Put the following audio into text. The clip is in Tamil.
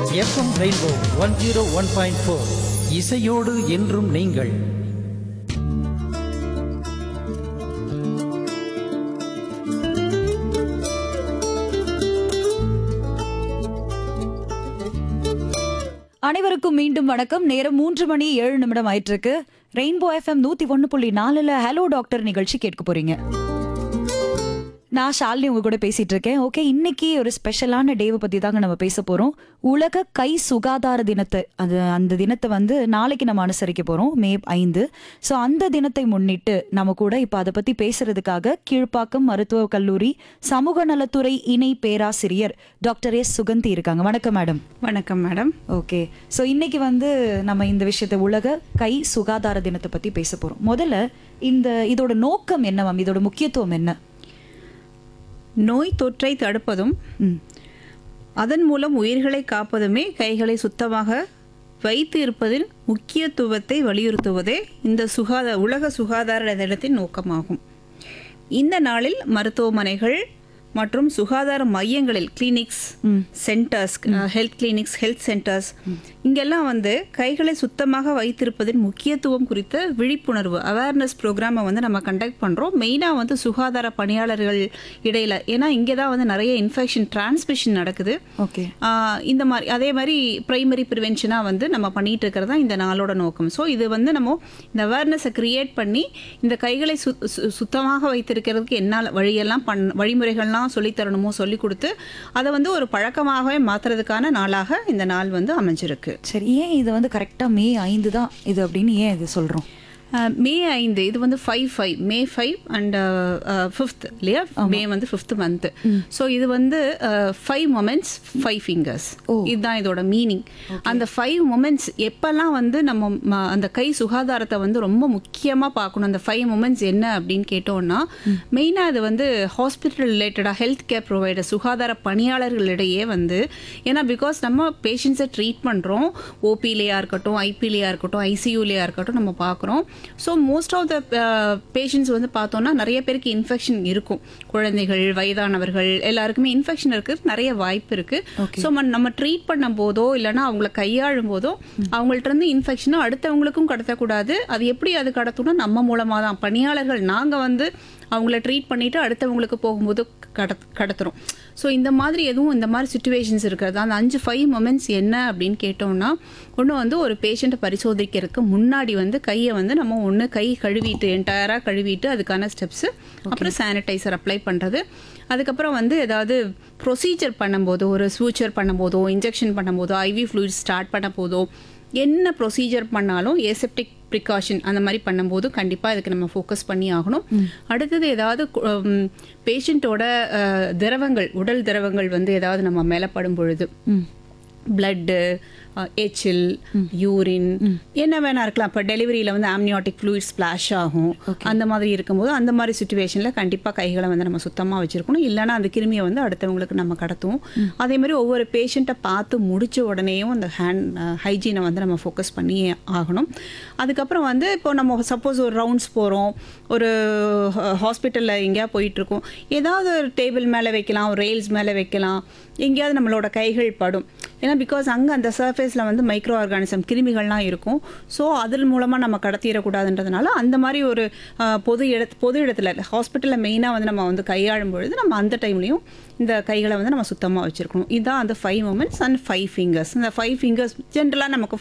FM Rainbow one zero one point four இசையோடு என்றும் நீங்கள் அனைவருக்கும் மீண்டும் வணக்கம் நேரம் மூன்று மணி ஏழு நிமிடம் ஆயிட்டு இருக்கு ரெயின்போ எஃப்எம் நூத்தி ஒன்னு புள்ளி நாலுல ஹலோ டாக்டர் நிகழ்ச்சி கேட்க போறீங்க நான் ஷாலினி உங்க கூட பேசிட்டு இருக்கேன் ஓகே இன்னைக்கு ஒரு ஸ்பெஷலான டேவை பத்தி தாங்க நம்ம பேச போறோம் உலக கை சுகாதார தினத்தை அது அந்த தினத்தை வந்து நாளைக்கு நம்ம அனுசரிக்க போறோம் மே ஐந்து ஸோ அந்த தினத்தை முன்னிட்டு நம்ம கூட இப்போ அதை பத்தி பேசுறதுக்காக கீழ்ப்பாக்கம் மருத்துவக் கல்லூரி சமூக நலத்துறை இணை பேராசிரியர் டாக்டர் எஸ் சுகந்தி இருக்காங்க வணக்கம் மேடம் வணக்கம் மேடம் ஓகே ஸோ இன்னைக்கு வந்து நம்ம இந்த விஷயத்தை உலக கை சுகாதார தினத்தை பத்தி பேச போறோம் முதல்ல இந்த இதோட நோக்கம் என்ன மேம் இதோட முக்கியத்துவம் என்ன நோய் தொற்றை தடுப்பதும் ம் அதன் மூலம் உயிர்களை காப்பதுமே கைகளை சுத்தமாக வைத்து இருப்பதில் முக்கியத்துவத்தை வலியுறுத்துவதே இந்த சுகாதார உலக சுகாதார தினத்தின் நோக்கமாகும் இந்த நாளில் மருத்துவமனைகள் மற்றும் சுகாதார மையங்களில் clinics centres health clinics health centres இங்கெல்லாம் வந்து கைகளை சுத்தமாக வைத்திருப்பதின் முக்கியத்துவம் குறித்த விழிப்புணர்வு அவேர்னஸ் ப்ரோக்ராமை வந்து நம்ம கண்டக்ட் பண்ணுறோம் மெயினாக வந்து சுகாதார பணியாளர்கள் இடையில ஏன்னா இங்கே தான் வந்து நிறைய இன்ஃபெக்ஷன் டிரான்ஸ்மிஷன் நடக்குது ஓகே ஆஹ் இந்த மாதிரி அதே மாதிரி பிரைமரி ப்ரிவென்ஷனாக வந்து நம்ம பண்ணிட்டு இருக்கிறது தான் இந்த நாளோட நோக்கம் ஸோ இது வந்து நம்ம இந்த அவேர்னஸை கிரியேட் பண்ணி இந்த கைகளை சு சு- சுத்தமாக வைத்திருக்கிறதுக்கு என்ன வழியெல்லாம் பண் வழிமுறைகள்லாம் சொல்லித் தரணுமோ சொல்லி கொடுத்து அதை வந்து ஒரு பழக்கமாகவே மாற்றுறதுக்கான நாளாக இந்த நாள் வந்து அமைஞ்சிருக்கு சரி ஏன் இது வந்து கரெக்டா மே ஐந்து தான் இது அப்படின்னு ஏன் இது சொல்றோம் ஆஹ் மே ஐந்து இது வந்து five five May five and fifth இல்லையா மே வந்து ஃபிஃப்த் மந்த் ஸோ இது வந்து ஃபைவ் மொமெண்ட்ஸ் ஃபைவ் ஃபிங்கர்ஸ் இதுதான் இதோட மீனிங் அந்த ஃபைவ் மொமெண்ட்ஸ் எப்பெல்லாம் வந்து நம்ம ம- அந்த கை சுகாதாரத்தை வந்து ரொம்ப முக்கியமாக பார்க்கணும் அந்த ஃபைவ் மொமெண்ட்ஸ் என்ன அப்படின்னு கேட்டோம்னா மெயினாக இது வந்து ஹாஸ்பிட்டல் ரிலேட்டடாக ஹெல்த் கேர் ப்ரொவைடர் சுகாதார பணியாளர்களிடையே வந்து ஏன்னா பிகாஸ் நம்ம பேஷண்ட்ஸை ட்ரீட் பண்ணுறோம் ஓபிலேயா இருக்கட்டும் ஐபிலேயா இருக்கட்டும் ஐசியூலேயா இருக்கட்டும் நம்ம பார்க்குறோம் so most of the patients வந்து பார்த்தோம்னா நிறைய பேருக்கு இன்ஃபெக்ஷன் இருக்கும் குழந்தைகள் வயதானவர்கள் எல்லாருக்குமே இன்ஃபெக்ஷன் இருக்கிறது நிறைய வாய்ப்பு இருக்கு ஸோ நம்ம ட்ரீட் பண்ணும் போதோ இல்லைன்னா அவங்கள கையாளும் போதோ அவங்கள்ட்ட இருந்து இன்ஃபெக்ஷனும் அடுத்தவங்களுக்கும் கடத்தக்கூடாது அது எப்படி அது கடத்தணும்னா நம்ம மூலமாக தான் பணியாளர்கள் நாங்கள் வந்து அவங்கள ட்ரீட் பண்ணிட்டு அடுத்தவங்களுக்கு போகும்போது கட கடத்துறோம் ஸோ இந்த மாதிரி எதுவும் இந்த மாதிரி சுச்சுவேஷன்ஸ் இருக்கிறது அந்த அஞ்சு ஃபைவ் மொமெண்ட்ஸ் என்ன அப்படின்னு கேட்டோம்னா ஒன்று வந்து ஒரு பேஷண்ட்டை பரிசோதிக்கிறதுக்கு முன்னாடி வந்து கையை வந்து நம்ம ஒன்று கை கழுவிட்டு என்டையராக கழுவிட்டு அதுக்கான ஸ்டெப்ஸு அப்புறம் சானிடைசர் அப்ளை பண்ணுறது அதுக்கப்புறம் வந்து ஏதாவது ப்ரொசீஜர் பண்ணும்போதோ ஒரு சூச்சர் பண்ணும்போதோ இன்ஜெக்ஷன் பண்ணும்போதோ ஐவி ஃப்ளூயிட் ஸ்டார்ட் பண்ண போதோ என்ன ப்ரொசீஜர் பண்ணாலும் ஏசெப்டிக் ப்ரிகாஷன் அந்த மாதிரி பண்ணும்போது கண்டிப்பாக இதுக்கு நம்ம ஃபோக்கஸ் பண்ணி ஆகணும் அடுத்தது ஏதாவது பேஷண்ட்டோட திரவங்கள் உடல் திரவங்கள் வந்து ஏதாவது நம்ம மேலே படும் பொழுது பிளட்டு எச்சில் யூரின் என்ன வேணா இருக்கலாம் இப்போ டெலிவரியில் வந்து ஆம்னியாட்டிக் ஃப்ளூயிட் ஸ்ப்ளாஷ் ஆகும் அந்த மாதிரி இருக்கும்போது அந்த மாதிரி சுச்சுவேஷனில் கண்டிப்பாக கைகளை வந்து நம்ம சுத்தமாக வச்சுருக்கணும் இல்லைன்னா அந்த கிருமியை வந்து அடுத்தவங்களுக்கு நம்ம கடத்துவோம் அதே மாதிரி ஒவ்வொரு பேஷண்ட்டை பார்த்து முடிச்ச உடனேயும் அந்த ஹேண்ட் ஹைஜீனை வந்து நம்ம ஃபோக்கஸ் பண்ணி ஆகணும் அதுக்கப்புறம் வந்து இப்போ நம்ம சப்போஸ் ஒரு ரவுண்ட்ஸ் போகிறோம் ஒரு ஹாஸ்பிட்டலில் எங்கேயா போயிட்டுருக்கோம் ஏதாவது ஒரு டேபிள் மேலே வைக்கலாம் ஒரு ரெயில்ஸ் மேலே வைக்கலாம் எங்கேயாவது நம்மளோட கைகள் படும் ஏன்னா பிகாஸ் அங்கே அந்த சர்ஃபேஸில் வந்து மைக்ரோ ஆர்கானிசம் கிருமிகள்லாம் இருக்கும் ஸோ அதன் மூலமாக நம்ம கடத்திடக்கூடாதுன்றதுனால அந்த மாதிரி ஒரு அஹ், பொது இட பொது இடத்துல ஹாஸ்பிட்டலில் மெயினாக வந்து நம்ம வந்து கையாளும் பொழுது நம்ம அந்த டைம்லையும் இந்த கைகளை வந்து நம்ம சுத்தமாக வச்சுருக்கணும் இதுதான் அந்த five moments and five fingers இந்த ஃபைவ் ஃபிங்கர்ஸ் ஜென்ரலாக நமக்கு